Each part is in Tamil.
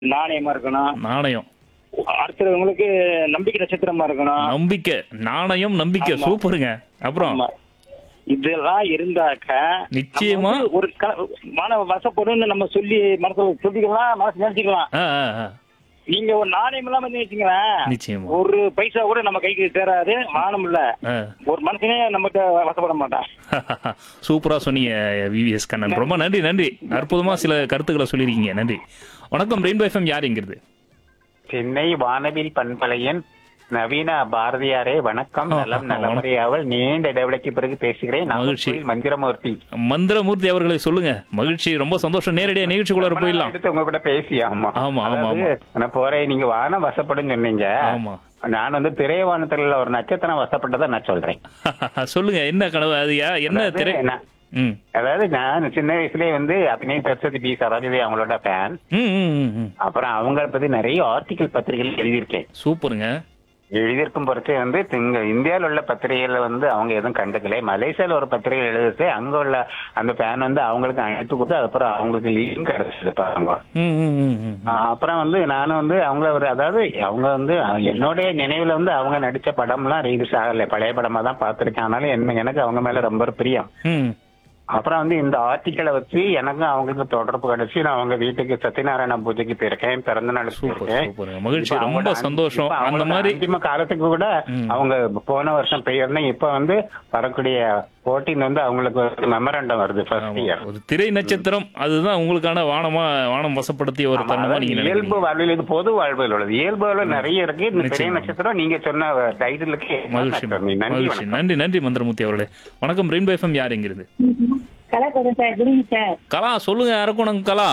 நாணயமா இருக்கணும் நாணயம் அடுத்தவங்களுக்கு நம்பிக்கை நட்சத்திரமா இருக்கணும் நம்பிக்கை நாணயம் நம்பிக்கை ஆமா. சூப்பருங்க அப்புறம் ஆமா. இதெல்லாம் இருந்தாக்க நிச்சயமா. நம்ம வந்து ஒரு க- மன வசப்படும்னு நம்ம சொல்லி மனசுல சொல்லிக்கலாம் மனசு நினைச்சுக்கலாம் ஆ, ஆ, ஆ. நீங்க ஒரு நாணயம் இல்லாம வந்து வச்சுங்களேன் நிச்சயமா ஒரு பைசா கூட நம்ம கைக்கு தேராது வானம் இல்ல ஆ. ஒரு மனுஷனே நம்மகிட்ட வசப்பட மாட்டான் சூப்பரா சொன்னீங்க விவிஎஸ் கண்ணன் ரொம்ப நன்றி நன்றி அற்புதமா சில கருத்துக்களை சொல்லியிருக்கீங்க நன்றி வணக்கம் ரெயின்போ எஃப்எம் யாருங்கிறது சென்னை வானவில் பண்பலையன் நவீன பாரதியாரே வணக்கம் ஆ, நலம் ஆ, நலமுறையாவல் நீண்ட இடைவெளிக்கு பிறகு பேசுகிறேன் மகிழ்ச்சி. நாகர்கோவில் மந்திரமூர்த்தி மந்திரமூர்த்தி அவர்களை சொல்லுங்க மகிழ்ச்சி ரொம்ப சந்தோஷம் நேரடியா நிகழ்ச்சிக்குள்ளார ரொம்ப நாள் போயிடலாம் எடுத்து உங்க கூட பேசி ஆமா ஆமா, ஆமா, அதாவது, நான் போறேன் நீங்க வானம் வசப்படும் சொன்னீங்க ஆமா நான் வந்து திரைவானத்துல ஒரு நட்சத்திரம் வசப்பட்டதை நான் சொல்றேன் சொல்லுங்க என்ன கனவு அது யா- என்ன அதாவது திரை நான்- ம் அதாவது நான் சின்ன வயசுலயே வந்து அபிநய சரஸ்வதி பி சரோஜதி அவங்களோட ஃபேன் ம், ம், ம், ம். அப்புறம் அவங்கள பத்தி நிறைய ஆர்டிகல் பத்திரிகைகள் எழுதியிருக்கேன் சூப்பருங்க எழுதியிருக்கும் பொறுத்தே வந்து இங்க இந்தியாவில் உள்ள பத்திரிகைகளை வந்து அவங்க எதுவும் கண்டுக்கல மலேசியால ஒரு பத்திரிகை எழுதிட்டு அங்க உள்ள அந்த ஃபேன் வந்து அவங்களுக்கு அழைப்பு கொடுத்து அதுக்கப்புறம் அவங்களுக்கு லீவும் கிடைச்சது பாருங்க ம், ம், ம், ம். ஆஹ் அப்புறம் வந்து நானும் வந்து அவங்கள ஒரு அதாவது அவங்க வந்து என்னுடைய நினைவுல வந்து அவங்க நடிச்ச படம்லாம் ரிலீஸ் ஆகல பழைய படமா தான் பார்த்திருக்கேன் ஆனாலும் என்ன எனக்கு அவங்க மேல ரொம்ப ஒரு பிரியம் ம். அப்புறம் வந்து இந்த ஆர்டிக்கலை வச்சு எனக்கும் அவங்களுக்கு தொடர்பு கிடைச்சு நான் அவங்க வீட்டுக்கு சத்யநாராயண பூஜைக்கு போயிருக்கேன் பிறந்த நாள் சூப்பர் போயிருக்கேன் சூப்பருங்க மகிழ்ச்சி இப்ப ரொம்ப அவங்களோட சந்தோஷம் இப்ப அந்த அவங்களோட மாதிரி அந்திம காலத்துக்கு கூட ம். அவங்க போன வருஷம் பெயர்னா இப்ப வந்து வரக்கூடிய போட்டின்னு வந்து அவங்களுக்கு ஒரு மெமரண்டம் வருது ஃபர்ஸ்ட் ஆமா, இயர் ஒரு திரை நட்சத்திரம் அதுதான் உங்களுக்கான வானமா வானம் வசப்படுத்திய ஒரு தருணமா நீங்க இயல்பு நினைக்கிறீங்க வாழ்வில் இது பொது வாழ்வில் உள்ளது இயல்பு வாழ்வில் நிறைய இருக்கு இந்த பெரிய நிச்சயமா. நட்சத்திரம் நீங்க சொன்ன டைட்டிலுக்கு மகிழ்ச்சி நன்றி மகிழ்ச்சி வணக்கம். நன்றி நன்றி மந்திரமூர்த்தி அவர்களே வணக்கம் ரெயின்போ எஃப்எம் யாருங்கிறது கலாச்சாரம் சார் குருங்க சார் கலா சொல்லுங்க அரக்கோணம் கலா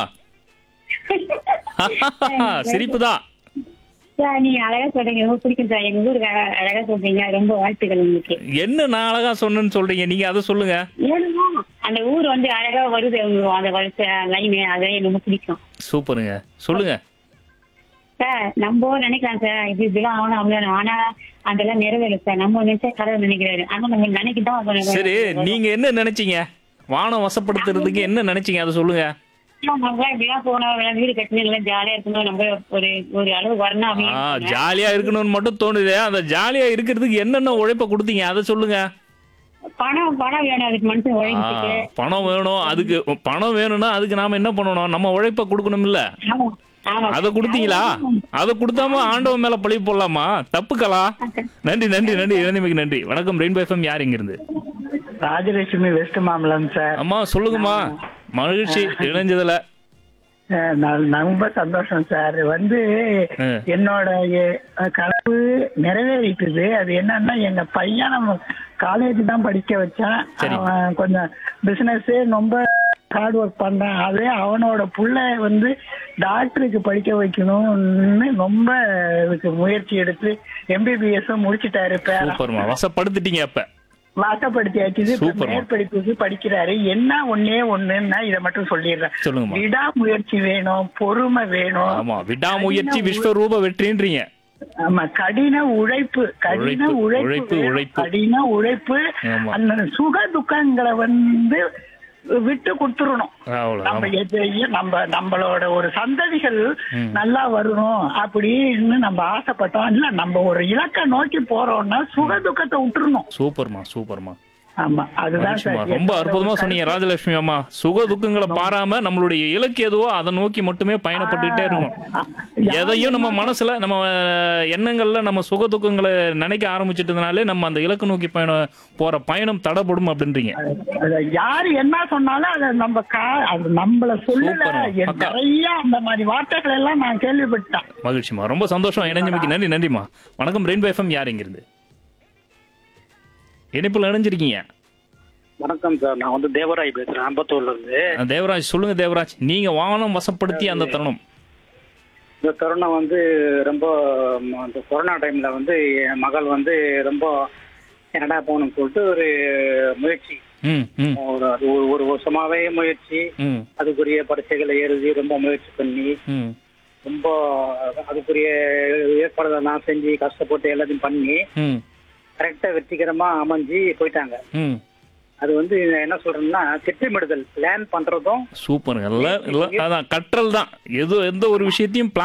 சிரிப்பு தான் சார் நீங்க அழகா சொல்றீங்க ரொம்ப பிடிக்கும் சார் எங்க ஊருக்கு அழ- அழகா சொல்றீங்க ரொம்ப வாழ்த்துக்கள் உங்களுக்கு என்ன நான் அழகா சொன்னேன்னு சொல்றீங்க நீங்க அதை சொல்லுங்க ஏன்னா அந்த ஊர் வந்து அழகா வருது உங்க அந்த வருஷ லைனு அதே எனக்கு ரொம்ப பிடிக்கும் சூப்பருங்க சொல்லுங்க சார் நம்ம நினைக்கலாம் சார் இது இப்படிலாம் ஆகணும் அப்படின்னு ஆனா அதெல்லாம் நிறைவேறும் சார் நம்ம நினைச்சா கடவுள் நினைக்கிறாரு ஆனா நம்ம நினைக்கிட்டோம் அது சரி வரும். நீங்க என்ன நினைச்சீங்க வானம் வசப்படுத்துறதுக்கு என்ன நினைச்சீங்க அதை சொல்லுங்க நம்ம இப்படிலாம் போனோம் வீடு கட்டணும் எல்லாம் ஜாலியா இருக்கணும் நம்ம ஒரு ஒரு அளவு வரணும் ஆ அப்படின்னு ஜாலியா இருக்கணும்னு மட்டும் தோணுது அந்த ஜாலியா இருக்கிறதுக்கு என்னென்ன உழைப்ப கொடுத்தீங்க அதை சொல்லுங்க பணம் பணம் வேணும் அதுக்கு மனுஷன் ஆ, உழைச்சிட்டு பணம் வேணும் அதுக்கு பணம் வேணும்னா அதுக்கு நாம என்ன பண்ணணும் நம்ம உழைப்ப கொடுக்கணும் இல்ல ஆமா ஆமா அதை கொடுத்தீங்களா அதை கொடுத்தாம ஆண்டவன் மேல பழி போடலாமா தப்புக்கலா நன்றி நன்றி நன்றி இளநிமைக்கு நன்றி வணக்கம் ரெயின்போ எஃப்எம் யார் இங்க இருந்து ராஜலட்சுமி வெஸ்ட் மாம்பலம் சார் அம்மா சொல்லுங்கம்மா மகிழ்ச்சி இணைஞ்சதுல அஹ் நான் ரொம்ப சந்தோஷம் சார் வந்து ஆ. என்னோட எ- கனவு நிறைவேறிட்டுது அது என்னன்னா எங்க பையன் நம்ம காலேஜ் தான் படிக்க வச்சான் சரி. அவன் கொஞ்சம் பிசினஸ் ரொம்ப ஹார்ட் ஒர்க் பண்றான் அதே அவனோட புள்ள வந்து டாக்டருக்கு படிக்க வைக்கணும்னு ரொம்ப இதுக்கு முயற்சி எடுத்து எம்பிபிஎஸ் முடிச்சிட்டாரு பேரன் சூப்பர்மா வசப்படுத்திட்டீங்க அப்ப வாசப்படுத்தியாச்சு இப்ப சூப்பர்மா. மேற்படிப்புக்கு படிக்கிறாரு என்ன ஒன்னே ஒண்ணுன்னா இதை மட்டும் சொல்லிடுறேன் சொல்லுங்கம்மா விடாமுயற்சி வேணும் பொறுமை வேணும் ஆமா விடாமுயற்சி விஸ்வரூப வெற்றின்றீங்க ஆமா கடின உழைப்பு கடின உழைப்பு, உழைப்பு உழைப்பு, வேணும். உழைப்பு. கடின உழைப்பு ஆமா. அந்த சுக துக்கங்களை வந்து விட்டு கொடுத்துடணும் அவ்வளவு நம்ம ஆமா. எதையும் நம்ம நம்மளோட ஒரு சந்ததிகள் ம். நல்லா வரணும் அப்படின்னு நம்ம ஆசைப்பட்டோம் இல்ல நம்ம ஒரு இலக்கை நோக்கி போறோம்னா சுக துக்கத்தை விட்டுறணும் சூப்பர்மா சூப்பர்மா ஆமா அதுதான் மகிழ்ச்சிம்மா. சார் ரொம்ப என்னோட அற்புதமா ஒரு சொன்னீங்க ராஜலட்சுமி அம்மா சுக துக்கங்களை பாராம நம்மளுடைய இலக்கு எதுவோ அதை நோக்கி மட்டுமே பயணப்பட்டுட்டே இருக்கும் எதையும் நம்ம மனசுல நம்ம அஹ், எண்ணங்கள்ல நம்ம சுக துக்கங்களை நினைக்க ஆரம்பிச்சிட்டதுனாலே நம்ம அந்த இலக்கு நோக்கி பயணம் போற பயணம் தடப்படும் அப்படின்றீங்க அத யாரு என்ன சொன்னாலும் அத நம்ம கா அது நம்மள சொல்லல சூப்பர்மா. என் அக்கா. நிறைய அந்த மாதிரி வார்த்தைகள் எல்லாம் நான் கேள்விப்பட்டேன் மகிழ்ச்சிமா ரொம்ப சந்தோஷம் இணைஞ்சமைக்கு நன்றி நன்றிம்மா வணக்கம் ரெயின்போ எஃப்எம் யார் இங்கிருந்து இணைப்புல இணைஞ்சிருக்கீங்க வணக்கம் சார் நான் வந்து தேவராய் பேசுறேன் அம்பத்தூர்ல இருந்து அஹ், தேவராஜ் சொல்லுங்க தேவராஜ் நீங்க வாகனம் வசப்படுத்தி அந்த தருணம் இந்த தருணம் வந்து ரொம்ப ம், இந்த கொரோனா டைம்ல வந்து என் மகள் வந்து ரொம்ப கனடா போகணும்னு சொல்லிட்டு ஒரு முயற்சி ம் ம் ஒரு அது ஒரு ஒரு வருஷமாவே முயற்சி ம் அதுக்குரிய பரீட்சைகளை எழுதி ரொம்ப முயற்சி பண்ணி ம் ரொம்ப அதுக்குரிய ஏற்பாடுகள்லாம் செஞ்சு கஷ்டப்பட்டு எல்லாத்தையும் பண்ணி ம் கரெக்டா வெற்றிகரமா அமைஞ்சு போயிட்டாங்க ம் அது வந்து என்ன சொல்றேன்னா திட்டமிடுதல் பிளான் பண்றதும் சூப்பருங்க இல்ல இல்ல அதான் கற்றல் தான் எது எந்த ஒரு விஷயத்தையும் பிளான்